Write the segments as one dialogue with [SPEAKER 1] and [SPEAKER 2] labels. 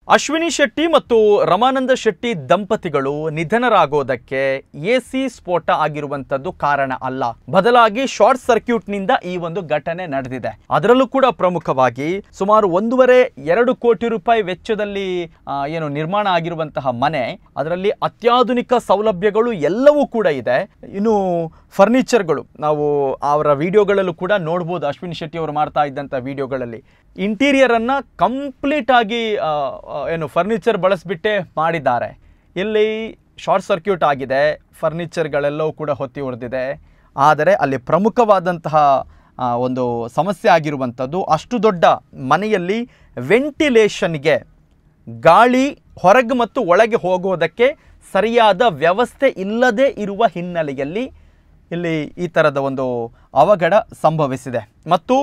[SPEAKER 1] ಅಶ್ವಿನಿ ಶೆಟ್ಟಿ ಮತ್ತು ರಮಾನಂದ ಶೆಟ್ಟಿ ದಂಪತಿಗಳು ನಿಧನರಾಗೋದಕ್ಕೆ ಎಸಿ ಸ್ಫೋಟ ಆಗಿರುವಂತದ್ದು ಕಾರಣ ಅಲ್ಲ ಬದಲಾಗಿ ಶಾರ್ಟ್ ಸರ್ಕ್ಯೂಟ್ನಿಂದ ಈ ಒಂದು ಘಟನೆ ನಡೆದಿದೆ ಅದರಲ್ಲೂ ಕೂಡ ಪ್ರಮುಖವಾಗಿ ಸುಮಾರು ಒಂದೂವರೆ ಎರಡು ಕೋಟಿ ರೂಪಾಯಿ ವೆಚ್ಚದಲ್ಲಿ ಆ, ಏನು ನಿರ್ಮಾಣ ಆಗಿರುವಂತಹ ಮನೆ ಅದರಲ್ಲಿ ಅತ್ಯಾಧುನಿಕ ಸೌಲಭ್ಯಗಳು ಎಲ್ಲವೂ ಕೂಡ ಇದೆ ಇನ್ನು ಫರ್ನಿಚರ್ಗಳು ನಾವು ಅವರ ವಿಡಿಯೋಗಳಲ್ಲೂ ಕೂಡ ನೋಡ್ಬೋದು ಅಶ್ವಿನಿ ಶೆಟ್ಟಿ ಅವರು ಮಾಡ್ತಾ ಇದ್ದಂಥ ವಿಡಿಯೋಗಳಲ್ಲಿ ಇಂಟೀರಿಯರ್ ಅನ್ನ ಕಂಪ್ಲೀಟ್ ಆಗಿ ಆ, ಆ, ಏನು ಫರ್ನಿಚರ್ ಬಳಸಿಬಿಟ್ಟೆ ಮಾಡಿದ್ದಾರೆ ಇಲ್ಲಿ ಶಾರ್ಟ್ ಸರ್ಕ್ಯೂಟ್ ಆಗಿದೆ ಫರ್ನಿಚರ್ಗಳೆಲ್ಲವೂ ಕೂಡ ಹೊತ್ತಿ ಉರಿದಿದೆ ಆದರೆ ಅಲ್ಲಿ ಪ್ರಮುಖವಾದಂತಹ ಆ, ಒಂದು ಸಮಸ್ಯೆ ಆಗಿರುವಂಥದ್ದು ಅಷ್ಟು ದೊಡ್ಡ ಮನೆಯಲ್ಲಿ ವೆಂಟಿಲೇಷನ್ಗೆ ಗಾಳಿ ಹೊರಗೆ ಮತ್ತು ಒಳಗೆ ಹೋಗೋದಕ್ಕೆ ಸರಿಯಾದ ವ್ಯವಸ್ಥೆ ಇಲ್ಲದೆ ಇರುವ ಹಿನ್ನೆಲೆಯಲ್ಲಿ ಇಲ್ಲಿ ಈ ಥರದ ಒಂದು ಅವಘಡ ಸಂಭವಿಸಿದೆ ಮತ್ತು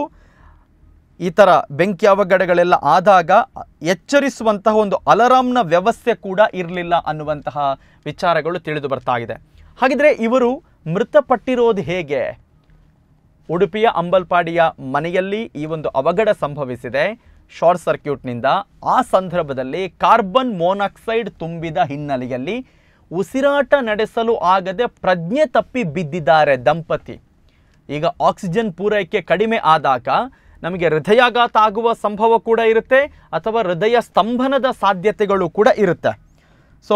[SPEAKER 1] ಈ ಥರ ಬೆಂಕಿ ಅವಘಡಗಳೆಲ್ಲ ಆದಾಗ ಎಚ್ಚರಿಸುವಂತಹ ಒಂದು ಅಲಾರಾಮ್ನ ವ್ಯವಸ್ಥೆ ಕೂಡ ಇರಲಿಲ್ಲ ಅನ್ನುವಂತಹ ವಿಚಾರಗಳು ತಿಳಿದು ಬರ್ತಾ ಇದೆ ಹಾಗಿದ್ರೆ ಇವರು ಮೃತಪಟ್ಟಿರೋದು ಹೇಗೆ ಉಡುಪಿಯ ಅಂಬಲ್ಪಾಡಿಯ ಮನೆಯಲ್ಲಿ ಈ ಒಂದು ಅವಘಡ ಸಂಭವಿಸಿದೆ ಶಾರ್ಟ್ ಸರ್ಕ್ಯೂಟ್ನಿಂದ ಆ ಸಂದರ್ಭದಲ್ಲಿ ಕಾರ್ಬನ್ ಮೊನಾಕ್ಸೈಡ್ ತುಂಬಿದ ಹಿನ್ನೆಲೆಯಲ್ಲಿ ಉಸಿರಾಟ ನಡೆಸಲು ಆಗದೆ ಪ್ರಜ್ಞೆ ತಪ್ಪಿ ಬಿದ್ದಿದ್ದಾರೆ ದಂಪತಿ ಈಗ ಆಕ್ಸಿಜನ್ ಪೂರೈಕೆ ಕಡಿಮೆ ಆದಾಗ ನಮಗೆ ಹೃದಯಾಘಾತ ಆಗುವ ಸಂಭವ ಕೂಡ ಇರುತ್ತೆ ಅಥವಾ ಹೃದಯ ಸ್ತಂಭನದ ಸಾಧ್ಯತೆಗಳು ಕೂಡ ಇರುತ್ತೆ ಸೊ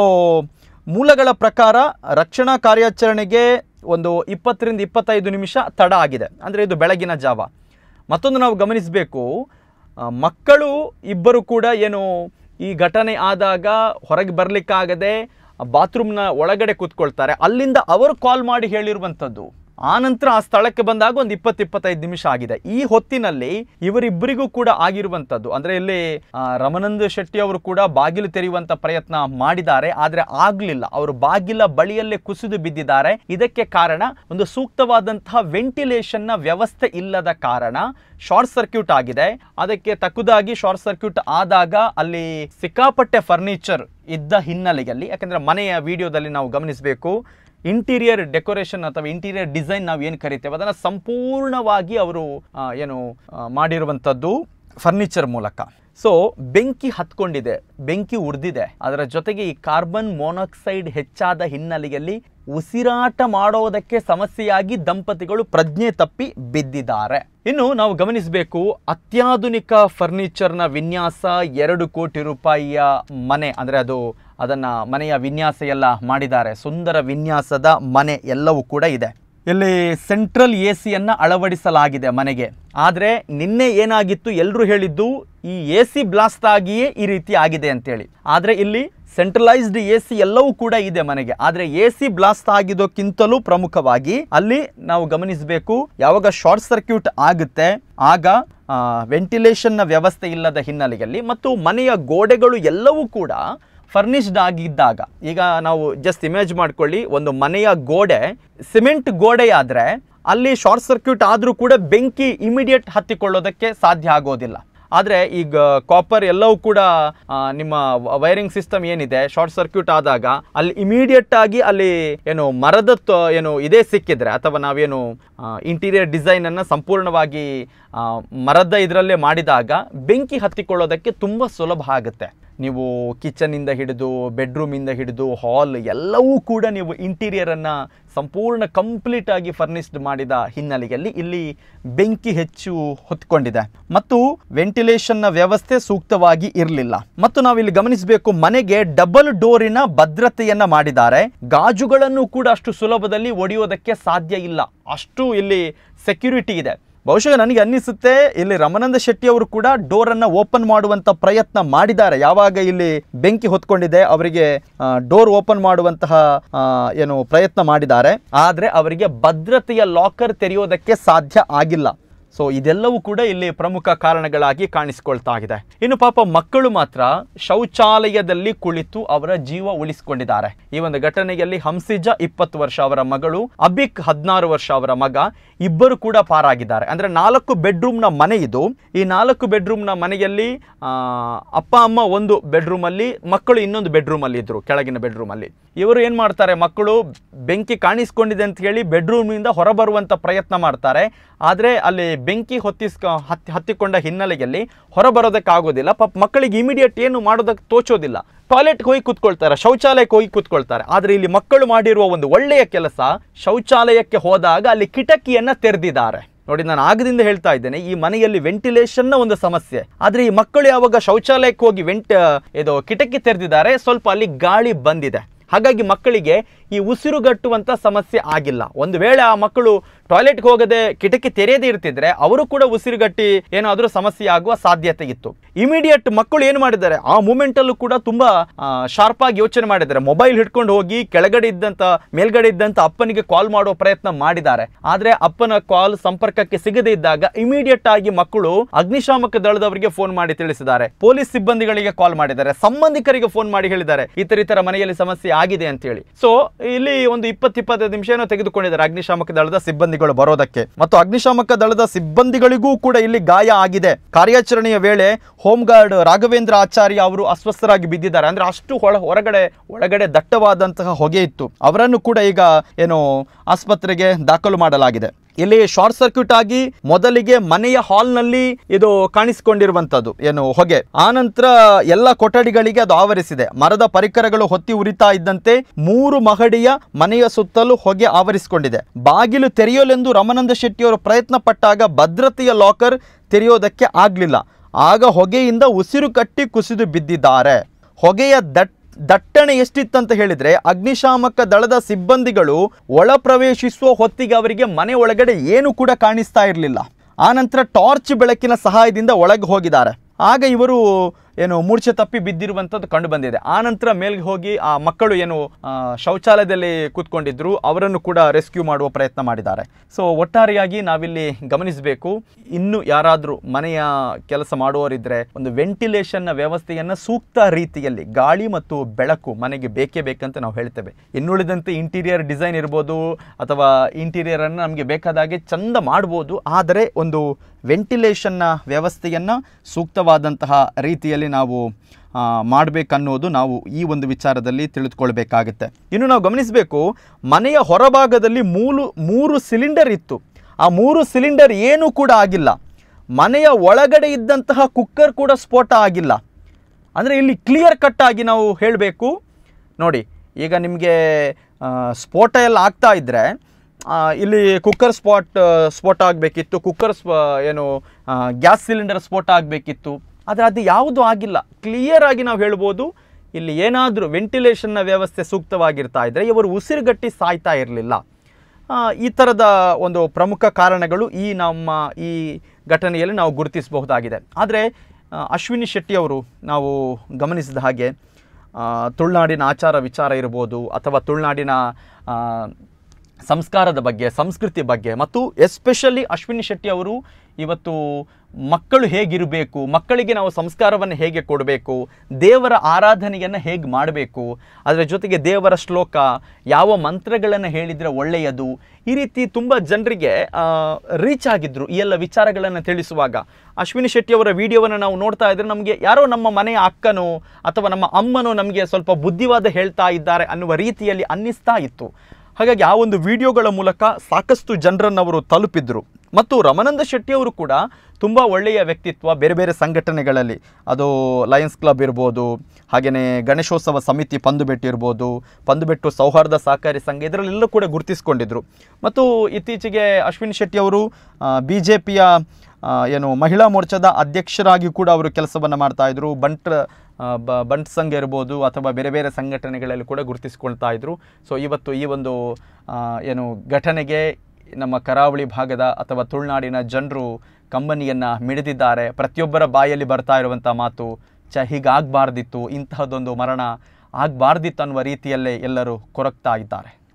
[SPEAKER 1] ಮೂಲಗಳ ಪ್ರಕಾರ ರಕ್ಷಣಾ ಕಾರ್ಯಾಚರಣೆಗೆ ಒಂದು ಇಪ್ಪತ್ತರಿಂದ ಇಪ್ಪತ್ತೈದು ನಿಮಿಷ ತಡ ಆಗಿದೆ ಅಂದರೆ ಇದು ಬೆಳಗಿನ ಜಾವ ಮತ್ತೊಂದು ನಾವು ಗಮನಿಸಬೇಕು ಆ, ಮಕ್ಕಳು ಇಬ್ಬರು ಕೂಡ ಏನು ಈ ಘಟನೆ ಆದಾಗ ಹೊರಗೆ ಬರಲಿಕ್ಕಾಗದೆ ಬಾತ್ರೂಮ್ನ ಒಳಗಡೆ ಕೂತ್ಕೊಳ್ತಾರೆ ಅಲ್ಲಿಂದ ಅವರು ಕಾಲ್ ಮಾಡಿ ಹೇಳಿರುವಂಥದ್ದು ಆ ನಂತರ ಆ ಸ್ಥಳಕ್ಕೆ ಬಂದಾಗ ಒಂದು ಇಪ್ಪತ್ತು ಇಪ್ಪತ್ತೈದು ನಿಮಿಷ ಆಗಿದೆ ಈ ಹೊತ್ತಿನಲ್ಲಿ ಇವರಿಬ್ಬರಿಗೂ ಕೂಡ ಆಗಿರುವಂಥದ್ದು ಅಂದರೆ ಇಲ್ಲಿ ಆ, ರಮನಂದ ಶೆಟ್ಟಿ ಅವರು ಕೂಡ ಬಾಗಿಲು ತೆರೆಯುವಂತ ಪ್ರಯತ್ನ ಮಾಡಿದ್ದಾರೆ ಆದರೆ ಆಗ್ಲಿಲ್ಲ ಅವರು ಬಾಗಿಲ ಬಳಿಯಲ್ಲೇ ಕುಸಿದು ಬಿದ್ದಿದ್ದಾರೆ ಇದಕ್ಕೆ ಕಾರಣ ಒಂದು ಸೂಕ್ತವಾದಂತಹ ವೆಂಟಿಲೇಷನ್ನ ವ್ಯವಸ್ಥೆ ಇಲ್ಲದ ಕಾರಣ ಶಾರ್ಟ್ ಸರ್ಕ್ಯೂಟ್ ಆಗಿದೆ ಅದಕ್ಕೆ ತಕ್ಕುದಾಗಿ ಶಾರ್ಟ್ ಸರ್ಕ್ಯೂಟ್ ಆದಾಗ ಅಲ್ಲಿ ಸಿಕ್ಕಾಪಟ್ಟೆ ಫರ್ನಿಚರ್ ಇದ್ದ ಹಿನ್ನೆಲೆಯಲ್ಲಿ ಯಾಕಂದ್ರೆ ಮನೆಯ ವಿಡಿಯೋದಲ್ಲಿ ನಾವು ಗಮನಿಸಬೇಕು ಇಂಟೀರಿಯರ್ ಡೆಕೋರೇಷನ್ ಅಥವಾ ಇಂಟೀರಿಯರ್ ಡಿಸೈನ್ ನಾವು ಏನು ಕರಿತೇವೆ ಅದನ್ನು ಸಂಪೂರ್ಣವಾಗಿ ಅವರು ಆ, ಏನು ಆ, ಮಾಡಿರುವಂಥದ್ದು ಫರ್ನಿಚರ್ ಮೂಲಕ ಸೊ ಬೆಂಕಿ ಹತ್ಕೊಂಡಿದೆ ಬೆಂಕಿ ಉರಿದಿದೆ ಅದರ ಜೊತೆಗೆ ಈ ಕಾರ್ಬನ್ ಮೊನಾಕ್ಸೈಡ್ ಹೆಚ್ಚಾದ ಹಿನ್ನೆಲೆಯಲ್ಲಿ ಉಸಿರಾಟ ಮಾಡೋದಕ್ಕೆ ಸಮಸ್ಯೆಯಾಗಿ ದಂಪತಿಗಳು ಪ್ರಜ್ಞೆ ತಪ್ಪಿ ಬಿದ್ದಿದ್ದಾರೆ ಇನ್ನು ನಾವು ಗಮನಿಸಬೇಕು ಅತ್ಯಾಧುನಿಕ ಫರ್ನಿಚರ್ನ ವಿನ್ಯಾಸ ಎರಡು ಕೋಟಿ ರೂಪಾಯಿಯ ಮನೆ ಅಂದರೆ ಅದು ಅದನ್ನ ಮನೆಯ ವಿನ್ಯಾಸ ಎಲ್ಲ ಮಾಡಿದ್ದಾರೆ ಸುಂದರ ವಿನ್ಯಾಸದ ಮನೆ ಎಲ್ಲವೂ ಕೂಡ ಇದೆ ಇಲ್ಲಿ ಸೆಂಟ್ರಲ್ ಎ ಸಿಯನ್ನು ಅಳವಡಿಸಲಾಗಿದೆ ಮನೆಗೆ ಆದರೆ ನಿನ್ನೆ ಏನಾಗಿತ್ತು ಎಲ್ಲರೂ ಹೇಳಿದ್ದು ಈ ಎ ಸಿ ಬ್ಲಾಸ್ಟ್ ಆಗಿಯೇ ಈ ರೀತಿ ಆಗಿದೆ ಅಂತೇಳಿ ಆದರೆ ಇಲ್ಲಿ ಸೆಂಟ್ರಲೈಸ್ಡ್ ಎ ಸಿ ಎಲ್ಲವೂ ಕೂಡ ಇದೆ ಮನೆಗೆ ಆದರೆ ಎ ಸಿ ಬ್ಲಾಸ್ಟ್ ಆಗಿದ್ದಕ್ಕಿಂತಲೂ ಪ್ರಮುಖವಾಗಿ ಅಲ್ಲಿ ನಾವು ಗಮನಿಸಬೇಕು ಯಾವಾಗ ಶಾರ್ಟ್ ಸರ್ಕ್ಯೂಟ್ ಆಗುತ್ತೆ ಆಗ ವೆಂಟಿಲೇಷನ್ನ ವ್ಯವಸ್ಥೆ ಇಲ್ಲದ ಹಿನ್ನೆಲೆಯಲ್ಲಿ ಮತ್ತು ಮನೆಯ ಗೋಡೆಗಳು ಎಲ್ಲವೂ ಕೂಡ ಫರ್ನಿಶ್ಡ್ ಆಗಿದ್ದಾಗ ಈಗ ನಾವು ಜಸ್ಟ್ ಇಮೇಜ್ ಮಾಡ್ಕೊಳ್ಳಿ ಒಂದು ಮನೆಯ ಗೋಡೆ ಸಿಮೆಂಟ್ ಗೋಡೆ ಆದರೆ ಅಲ್ಲಿ ಶಾರ್ಟ್ ಸರ್ಕ್ಯೂಟ್ ಆದರೂ ಕೂಡ ಬೆಂಕಿ ಇಮಿಡಿಯೇಟ್ ಹತ್ತಿಕೊಳ್ಳೋದಕ್ಕೆ ಸಾಧ್ಯ ಆಗೋದಿಲ್ಲ ಆದರೆ ಈಗ ಕಾಪರ್ ಎಲ್ಲವೂ ಕೂಡ ಆ, ನಿಮ್ಮ ವೈರಿಂಗ್ ಸಿಸ್ಟಮ್ ಏನಿದೆ ಶಾರ್ಟ್ ಸರ್ಕ್ಯೂಟ್ ಆದಾಗ ಅಲ್ಲಿ ಇಮಿಡಿಯೇಟ್ ಆಗಿ ಅಲ್ಲಿ ಏನು ಮರದ ತ- ಏನು ಇದೇ ಸಿಕ್ಕಿದ್ರೆ ಅಥವಾ ನಾವೇನು ಇಂಟೀರಿಯರ್ ಡಿಸೈನನ್ನು ಸಂಪೂರ್ಣವಾಗಿ ಆ, ಮರದ ಇದರಲ್ಲೇ ಮಾಡಿದಾಗ ಬೆಂಕಿ ಹತ್ತಿಕೊಳ್ಳೋದಕ್ಕೆ ತುಂಬ ಸುಲಭ ಆಗುತ್ತೆ ನೀವು ಕಿಚನಿಂದ ಹಿಡಿದು ಬೆಡ್ರೂಮಿಂದ ಹಿಡಿದು ಹಾಲ್ ಎಲ್ಲವೂ ಕೂಡ ನೀವು ಇಂಟೀರಿಯರನ್ನು ಸಂಪೂರ್ಣ ಕಂಪ್ಲೀಟ್ ಆಗಿ ಫರ್ನಿಸ್ಡ್ ಮಾಡಿದ ಹಿನ್ನೆಲೆಯಲ್ಲಿ ಇಲ್ಲಿ ಬೆಂಕಿ ಹೆಚ್ಚು ಹೊತ್ಕೊಂಡಿದೆ ಮತ್ತು ವೆಂಟಿಲೇಷನ್ನ ವ್ಯವಸ್ಥೆ ಸೂಕ್ತವಾಗಿ ಇರಲಿಲ್ಲ ಮತ್ತು ನಾವಿಲ್ಲಿ ಗಮನಿಸಬೇಕು ಮನೆಗೆ ಡಬಲ್ ಡೋರಿನ ಭದ್ರತೆಯನ್ನ ಮಾಡಿದ್ದಾರೆ ಗಾಜುಗಳನ್ನು ಕೂಡ ಅಷ್ಟು ಸುಲಭದಲ್ಲಿ ಒಡೆಯೋದಕ್ಕೆ ಸಾಧ್ಯ ಇಲ್ಲ ಅಷ್ಟು ಇಲ್ಲಿ ಸೆಕ್ಯೂರಿಟಿ ಇದೆ ಬಹುಶಃ ನನಗೆ ಅನ್ನಿಸುತ್ತೆ ಇಲ್ಲಿ ರಮನಂದ ಶೆಟ್ಟಿ ಅವರು ಕೂಡ ಡೋರ್ ಅನ್ನ ಓಪನ್ ಮಾಡುವಂತ ಪ್ರಯತ್ನ ಮಾಡಿದ್ದಾರೆ ಯಾವಾಗ ಇಲ್ಲಿ ಬೆಂಕಿ ಹೊತ್ಕೊಂಡಿದೆ ಅವರಿಗೆ ಡೋರ್ ಓಪನ್ ಮಾಡುವಂತಹ ಆ, ಏನು ಪ್ರಯತ್ನ ಮಾಡಿದ್ದಾರೆ ಆದ್ರೆ ಅವರಿಗೆ ಭದ್ರತೆಯ ಲಾಕರ್ ತೆರೆಯೋದಕ್ಕೆ ಸಾಧ್ಯ ಆಗಿಲ್ಲ ಸೊ ಇದೆಲ್ಲವೂ ಕೂಡ ಇಲ್ಲಿ ಪ್ರಮುಖ ಕಾರಣಗಳಾಗಿ ಕಾಣಿಸಿಕೊಳ್ತಾ ಇದೆ ಇನ್ನು ಪಾಪ ಮಕ್ಕಳು ಮಾತ್ರ ಶೌಚಾಲಯದಲ್ಲಿ ಕುಳಿತು ಅವರ ಜೀವ ಉಳಿಸಿಕೊಂಡಿದ್ದಾರೆ ಈ ಒಂದು ಘಟನೆಯಲ್ಲಿ ಹಂಸಿಜ ಇಪ್ಪತ್ತು ವರ್ಷ ಅವರ ಮಗಳು ಅಬಿಕ್ ಹದಿನಾರು ವರ್ಷ ಅವರ ಮಗ ಇಬ್ಬರು ಕೂಡ ಪಾರಾಗಿದ್ದಾರೆ ಅಂದ್ರೆ ನಾಲ್ಕು ಬೆಡ್ರೂಮ್ನ ಮನೆ ಇದು ಈ ನಾಲ್ಕು ಬೆಡ್ರೂಮ್ನ ಮನೆಯಲ್ಲಿ ಆ, ಅಪ್ಪ ಅಮ್ಮ ಒಂದು ಬೆಡ್ರೂಮ್ ಅಲ್ಲಿ ಮಕ್ಕಳು ಇನ್ನೊಂದು ಬೆಡ್ರೂಮ್ ಅಲ್ಲಿ ಇದ್ರು ಕೆಳಗಿನ ಬೆಡ್ರೂಮ್ ಅಲ್ಲಿ ಇವರು ಏನ್ ಮಾಡ್ತಾರೆ ಮಕ್ಕಳು ಬೆಂಕಿ ಕಾಣಿಸ್ಕೊಂಡಿದೆ ಅಂತ ಹೇಳಿ ಬೆಡ್ರೂಮ್ ಇಂದ ಹೊರಬರುವಂತ ಪ್ರಯತ್ನ ಮಾಡ್ತಾರೆ ಆದ್ರೆ ಅಲ್ಲಿ ಬೆಂಕಿ ಹೊತ್ತಿಸ್ಕ ಹತ್ತಿ ಹತ್ತಿಕೊಂಡ ಹಿನ್ನೆಲೆಯಲ್ಲಿ ಹೊರಬರೋದಕ್ಕಾಗೋದಿಲ್ಲ ಪಾಪ ಮಕ್ಕಳಿಗೆ ಇಮಿಡಿಯೇಟ್ ಏನು ಮಾಡೋದಕ್ಕೆ ತೋಚೋದಿಲ್ಲ ಟಾಯ್ಲೆಟ್ಗೆ ಹೋಗಿ ಕೂತ್ಕೊಳ್ತಾರೆ ಶೌಚಾಲಯಕ್ಕೆ ಹೋಗಿ ಕೂತ್ಕೊಳ್ತಾರೆ ಆದರೆ ಇಲ್ಲಿ ಮಕ್ಕಳು ಮಾಡಿರುವ ಒಂದು ಒಳ್ಳೆಯ ಕೆಲಸ ಶೌಚಾಲಯಕ್ಕೆ ಹೋದಾಗ ಅಲ್ಲಿ ಕಿಟಕಿಯನ್ನ ತೆರೆದಿದ್ದಾರೆ ನೋಡಿ ನಾನು ಆಗದಿಂದ ಹೇಳ್ತಾ ಇದ್ದೇನೆ ಈ ಮನೆಯಲ್ಲಿ ವೆಂಟಿಲೇಷನ್ನ ಒಂದು ಸಮಸ್ಯೆ ಆದ್ರೆ ಈ ಮಕ್ಕಳು ಯಾವಾಗ ಶೌಚಾಲಯಕ್ಕೆ ಹೋಗಿ ವೆಂಟ್ ಇದು ಕಿಟಕಿ ತೆರೆದಿದ್ದಾರೆ ಸ್ವಲ್ಪ ಅಲ್ಲಿ ಗಾಳಿ ಬಂದಿದೆ ಹಾಗಾಗಿ ಮಕ್ಕಳಿಗೆ ಈ ಉಸಿರುಗಟ್ಟುವಂತ ಸಮಸ್ಯೆ ಆಗಿಲ್ಲ ಒಂದು ವೇಳೆ ಆ ಮಕ್ಕಳು ಟಾಯ್ಲೆಟ್ಗೆ ಹೋಗದೆ ಕಿಟಕಿ ತೆರೆಯದೇ ಇರ್ತಿದ್ರೆ ಅವರು ಕೂಡ ಉಸಿರುಗಟ್ಟಿ ಏನಾದರೂ ಸಮಸ್ಯೆ ಆಗುವ ಸಾಧ್ಯತೆ ಇತ್ತು ಇಮಿಡಿಯೇಟ್ ಮಕ್ಕಳು ಏನು ಮಾಡಿದ್ದಾರೆ ಆ ಮೂಮೆಂಟ್ ಅಲ್ಲೂ ಕೂಡ ತುಂಬಾ ಶಾರ್ಪ್ ಆಗಿ ಯೋಚನೆ ಮಾಡಿದ್ದಾರೆ ಮೊಬೈಲ್ ಹಿಡ್ಕೊಂಡು ಹೋಗಿ ಕೆಳಗಡೆ ಇದ್ದಂತ ಮೇಲ್ಗಡೆ ಇದ್ದಂತ ಅಪ್ಪನಿಗೆ ಕಾಲ್ ಮಾಡುವ ಪ್ರಯತ್ನ ಮಾಡಿದ್ದಾರೆ ಆದ್ರೆ ಅಪ್ಪನ ಕಾಲ್ ಸಂಪರ್ಕಕ್ಕೆ ಸಿಗದೇ ಇದ್ದಾಗ ಇಮಿಡಿಯೇಟ್ ಆಗಿ ಮಕ್ಕಳು ಅಗ್ನಿಶಾಮಕ ದಳದವರಿಗೆ ಫೋನ್ ಮಾಡಿ ತಿಳಿಸಿದ್ದಾರೆ ಪೊಲೀಸ್ ಸಿಬ್ಬಂದಿಗಳಿಗೆ ಕಾಲ್ ಮಾಡಿದ್ದಾರೆ ಸಂಬಂಧಿಕರಿಗೆ ಫೋನ್ ಮಾಡಿ ಹೇಳಿದ್ದಾರೆ ಈ ತರ ಈ ತರ ಮನೆಯಲ್ಲಿ ಸಮಸ್ಯೆ ಆಗಿದೆ ಅಂತ ಹೇಳಿ ಸೊ ಇಲ್ಲಿ ಒಂದು ಇಪ್ಪತ್ತು ಇಪ್ಪತ್ತೈದು ನಿಮಿಷ ಏನೋ ತೆಗೆದುಕೊಂಡಿದ್ದಾರೆ ಅಗ್ನಿಶಾಮಕ ದಳದ ಸಿಬ್ಬಂದಿಗಳು ಬರೋದಕ್ಕೆ ಮತ್ತು ಅಗ್ನಿಶಾಮಕ ದಳದ ಸಿಬ್ಬಂದಿಗಳಿಗೂ ಕೂಡ ಇಲ್ಲಿ ಗಾಯ ಆಗಿದೆ ಕಾರ್ಯಾಚರಣೆಯ ವೇಳೆ ಹೋಮ್ ಗಾರ್ಡ್ ರಾಘವೇಂದ್ರ ಆಚಾರ್ಯ ಅವರು ಅಸ್ವಸ್ಥರಾಗಿ ಬಿದ್ದಿದ್ದಾರೆ ಅಂದ್ರೆ ಅಷ್ಟು ಹೊಳ ಹೊರಗಡೆ ಒಳಗಡೆ ದಟ್ಟವಾದಂತಹ ಹೊಗೆ ಇತ್ತು ಅವರನ್ನು ಕೂಡ ಈಗ ಏನು ಆಸ್ಪತ್ರೆಗೆ ದಾಖಲು ಮಾಡಲಾಗಿದೆ ಇಲ್ಲಿ ಶಾರ್ಟ್ ಸರ್ಕ್ಯೂಟ್ ಆಗಿ ಮೊದಲಿಗೆ ಮನೆಯ ಹಾಲ್ನಲ್ಲಿ ಇದು ಕಾಣಿಸಿಕೊಂಡಿರುವಂತದ್ದು ಏನು ಹೊಗೆ ಆನಂತರ ಎಲ್ಲ ಕೊಠಡಿಗಳಿಗೆ ಅದು ಆವರಿಸಿದೆ ಮರದ ಪರಿಕರಗಳು ಹೊತ್ತಿ ಉರಿತಾ ಇದ್ದಂತೆ ಮೂರು ಮಹಡಿಯ ಮನೆಯ ಸುತ್ತಲೂ ಹೊಗೆ ಆವರಿಸಿಕೊಂಡಿದೆ ಬಾಗಿಲು ತೆರೆಯಲೆಂದು ರಮಾನಂದ ಶೆಟ್ಟಿಯವರು ಪ್ರಯತ್ನ ಪಟ್ಟಾಗ ಭದ್ರತೆಯ ಲಾಕರ್ ತೆರೆಯೋದಕ್ಕೆ ಆಗ್ಲಿಲ್ಲ ಆಗ ಹೊಗೆಯಿಂದ ಉಸಿರು ಕಟ್ಟಿ ಕುಸಿದು ಬಿದ್ದಿದ್ದಾರೆ ಹೊಗೆಯ ದಟ್ ದಟ್ಟಣೆ ಎಷ್ಟಿತ್ತಂತ ಹೇಳಿದ್ರೆ ಅಗ್ನಿಶಾಮಕ ದಳದ ಸಿಬ್ಬಂದಿಗಳು ಒಳ ಪ್ರವೇಶಿಸುವ ಹೊತ್ತಿಗೆ ಅವರಿಗೆ ಮನೆ ಒಳಗಡೆ ಏನು ಕೂಡ ಕಾಣಿಸ್ತಾ ಇರಲಿಲ್ಲ ಆನಂತರ ಟಾರ್ಚ್ ಬೆಳಕಿನ ಸಹಾಯದಿಂದ ಒಳಗೆ ಹೋಗಿದ್ದಾರೆ ಆಗ ಇವರು ಏನು ಮೂರ್ಛೆ ತಪ್ಪಿ ಬಿದ್ದಿರುವಂಥದ್ದು ಕಂಡು ಬಂದಿದೆ ಆನಂತರ ಮೇಲ್ಗೆ ಹೋಗಿ ಆ ಮಕ್ಕಳು ಏನು ಆ, ಶೌಚಾಲಯದಲ್ಲಿ ಕೂತ್ಕೊಂಡಿದ್ರು ಅವರನ್ನು ಕೂಡ ರೆಸ್ಕ್ಯೂ ಮಾಡುವ ಪ್ರಯತ್ನ ಮಾಡಿದ್ದಾರೆ ಸೊ ಒಟ್ಟಾರೆಯಾಗಿ ನಾವಿಲ್ಲಿ ಗಮನಿಸಬೇಕು ಇನ್ನು ಯಾರಾದರೂ ಮನೆಯ ಕೆಲಸ ಮಾಡುವವರಿದ್ರೆ ಒಂದು ವೆಂಟಿಲೇಷನ್ನ ವ್ಯವಸ್ಥೆಯನ್ನು ಸೂಕ್ತ ರೀತಿಯಲ್ಲಿ ಗಾಳಿ ಮತ್ತು ಬೆಳಕು ಮನೆಗೆ ಬೇಕೇ ಬೇಕಂತ ನಾವು ಹೇಳ್ತೇವೆ ಇನ್ನುಳಿದಂತೆ ಇಂಟೀರಿಯರ್ ಡಿಸೈನ್ ಇರ್ಬೋದು ಅಥವಾ ಇಂಟೀರಿಯರ್ ಅನ್ನು ನಮಗೆ ಬೇಕಾದಾಗೆ ಚಂದ ಮಾಡ್ಬೋದು ಆದರೆ ಒಂದು ವೆಂಟಿಲೇಷನ್ನ ವ್ಯವಸ್ಥೆಯನ್ನು ಸೂಕ್ತವಾದಂತಹ ರೀತಿಯಲ್ಲಿ ನಾವು ಆ, ಮಾಡಬೇಕನ್ನೋದು ನಾವು ಈ ಒಂದು ವಿಚಾರದಲ್ಲಿ ತಿಳಿದುಕೊಳ್ಬೇಕಾಗುತ್ತೆ ಇನ್ನು ನಾವು ಗಮನಿಸಬೇಕು ಮನೆಯ ಹೊರಭಾಗದಲ್ಲಿ ಮೂರು ಮೂರು ಸಿಲಿಂಡರ್ ಇತ್ತು ಆ ಮೂರು ಸಿಲಿಂಡರ್ ಏನೂ ಕೂಡ ಆಗಿಲ್ಲ ಮನೆಯ ಒಳಗಡೆ ಇದ್ದಂತಹ ಕುಕ್ಕರ್ ಕೂಡ ಸ್ಫೋಟ ಆಗಿಲ್ಲ ಅಂದರೆ ಇಲ್ಲಿ ಕ್ಲಿಯರ್ ಕಟ್ ಆಗಿ ನಾವು ಹೇಳಬೇಕು ನೋಡಿ ಈಗ ನಿಮಗೆ ಸ್ಫೋಟ ಎಲ್ಲ ಆಗ್ತಾ ಇದ್ದರೆ ಇಲ್ಲಿ ಕುಕ್ಕರ್ ಸ್ಪಾಟ್ ಸ್ಫೋಟ ಆಗಬೇಕಿತ್ತು ಕುಕ್ಕರ್ ಸ್ಪ ಏನು ಗ್ಯಾಸ್ ಸಿಲಿಂಡರ್ ಸ್ಫೋಟ ಆಗಬೇಕಿತ್ತು ಆದರೆ ಅದು ಯಾವುದೂ ಆಗಿಲ್ಲ ಕ್ಲಿಯರ್ ಆಗಿ ನಾವು ಹೇಳ್ಬೋದು ಇಲ್ಲಿ ಏನಾದರೂ ವೆಂಟಿಲೇಷನ್ನ ವ್ಯವಸ್ಥೆ ಸೂಕ್ತವಾಗಿರ್ತಾ ಇದ್ದರೆ ಇವರು ಉಸಿರುಗಟ್ಟಿ ಸಾಯ್ತಾ ಇರಲಿಲ್ಲ ಆ, ಈ ಥರದ ಒಂದು ಪ್ರಮುಖ ಕಾರಣಗಳು ಈ ನಮ್ಮ ಈ ಘಟನೆಯಲ್ಲಿ ನಾವು ಗುರುತಿಸಬಹುದಾಗಿದೆ ಆದರೆ ಆ, ಅಶ್ವಿನಿ ಶೆಟ್ಟಿಯವರು ನಾವು ಗಮನಿಸಿದ ಹಾಗೆ ಆ, ತುಳುನಾಡಿನ ಆಚಾರ ವಿಚಾರ ಇರ್ಬೋದು ಅಥವಾ ತುಳುನಾಡಿನ ಆ, ಸಂಸ್ಕಾರದ ಬಗ್ಗೆ ಸಂಸ್ಕೃತಿ ಬಗ್ಗೆ ಮತ್ತು ಎಸ್ಪೆಷಲಿ ಅಶ್ವಿನಿ ಶೆಟ್ಟಿ ಅವರು ಇವತ್ತು ಮಕ್ಕಳು ಹೇಗಿರಬೇಕು ಮಕ್ಕಳಿಗೆ ನಾವು ಸಂಸ್ಕಾರವನ್ನು ಹೇಗೆ ಕೊಡಬೇಕು ದೇವರ ಆರಾಧನೆಯನ್ನು ಹೇಗೆ ಮಾಡಬೇಕು ಅದರ ಜೊತೆಗೆ ದೇವರ ಶ್ಲೋಕ ಯಾವ ಮಂತ್ರಗಳನ್ನು ಹೇಳಿದರೆ ಒಳ್ಳೆಯದು ಈ ರೀತಿ ತುಂಬ ಜನರಿಗೆ ರೀಚ್ ಆಗಿದ್ರು ಈ ಎಲ್ಲ ವಿಚಾರಗಳನ್ನು ತಿಳಿಸುವಾಗ ಅಶ್ವಿನಿ ಶೆಟ್ಟಿ ಅವರ ವಿಡಿಯೋವನ್ನು ನಾವು ನೋಡ್ತಾ ಇದ್ರೆ ನಮಗೆ ಯಾರೋ ನಮ್ಮ ಮನೆಯ ಅಕ್ಕನೋ ಅಥವಾ ನಮ್ಮ ಅಮ್ಮನೋ ನಮಗೆ ಸ್ವಲ್ಪ ಬುದ್ಧಿವಾದ ಹೇಳ್ತಾ ಇದ್ದಾರೆ ಅನ್ನುವ ರೀತಿಯಲ್ಲಿ ಅನ್ನಿಸ್ತಾ ಇತ್ತು ಹಾಗಾಗಿ ಆ ಒಂದು ವಿಡಿಯೋಗಳ ಮೂಲಕ ಸಾಕಷ್ಟು ಜನರನ್ನು ಅವರು ತಲುಪಿದ್ರು ಮತ್ತು ರಮಾನಂದ ಶೆಟ್ಟಿ ಅವರು ಕೂಡ ತುಂಬ ಒಳ್ಳೆಯ ವ್ಯಕ್ತಿತ್ವ ಬೇರೆ ಬೇರೆ ಸಂಘಟನೆಗಳಲ್ಲಿ ಅದು ಲಯನ್ಸ್ ಕ್ಲಬ್ ಇರ್ಬೋದು ಹಾಗೆಯೇ ಗಣೇಶೋತ್ಸವ ಸಮಿತಿ ಪಂದುಬೆಟ್ಟು ಇರ್ಬೋದು ಪಂದುಬೆಟ್ಟು ಸೌಹಾರ್ದ ಸಹಕಾರಿ ಸಂಘ ಇದರಲ್ಲೆಲ್ಲ ಕೂಡ ಗುರುತಿಸ್ಕೊಂಡಿದ್ರು ಮತ್ತು ಇತ್ತೀಚೆಗೆ ಅಶ್ವಿನಿ ಶೆಟ್ಟಿ ಅವರು ಬಿ ಜೆ ಪಿಯ ಏನು ಮಹಿಳಾ ಮೋರ್ಚಾದ ಅಧ್ಯಕ್ಷರಾಗಿ ಕೂಡ ಅವರು ಕೆಲಸವನ್ನು ಮಾಡ್ತಾ ಇದ್ರು ಬಂಟ್ ಆ, ಬ ಬಂಟ್ ಸಂಘ ಇರ್ಬೋದು ಅಥವಾ ಬೇರೆ ಬೇರೆ ಸಂಘಟನೆಗಳಲ್ಲಿ ಕೂಡ ಗುರುತಿಸ್ಕೊಳ್ತಾ ಇದ್ರು ಸೊ ಇವತ್ತು ಈ ಒಂದು ಆ, ಏನು ಘಟನೆಗೆ ನಮ್ಮ ಕರಾವಳಿ ಭಾಗದ ಅಥವಾ ತುಳುನಾಡಿನ ಜನರು ಕಂಬನಿಯನ್ನು ಮಿಡಿದಿದ್ದಾರೆ ಪ್ರತಿಯೊಬ್ಬರ ಬಾಯಲ್ಲಿ ಬರ್ತಾ ಇರುವಂಥ ಮಾತು ಚ ಹೀಗಾಗಬಾರ್ದಿತ್ತು ಇಂತಹದ್ದೊಂದು ಮರಣ ಆಗಬಾರ್ದಿತ್ತು ಅನ್ನುವ ರೀತಿಯಲ್ಲೇ ಎಲ್ಲರೂ ಕೊರಗ್ತಾ ಇದ್ದಾರೆ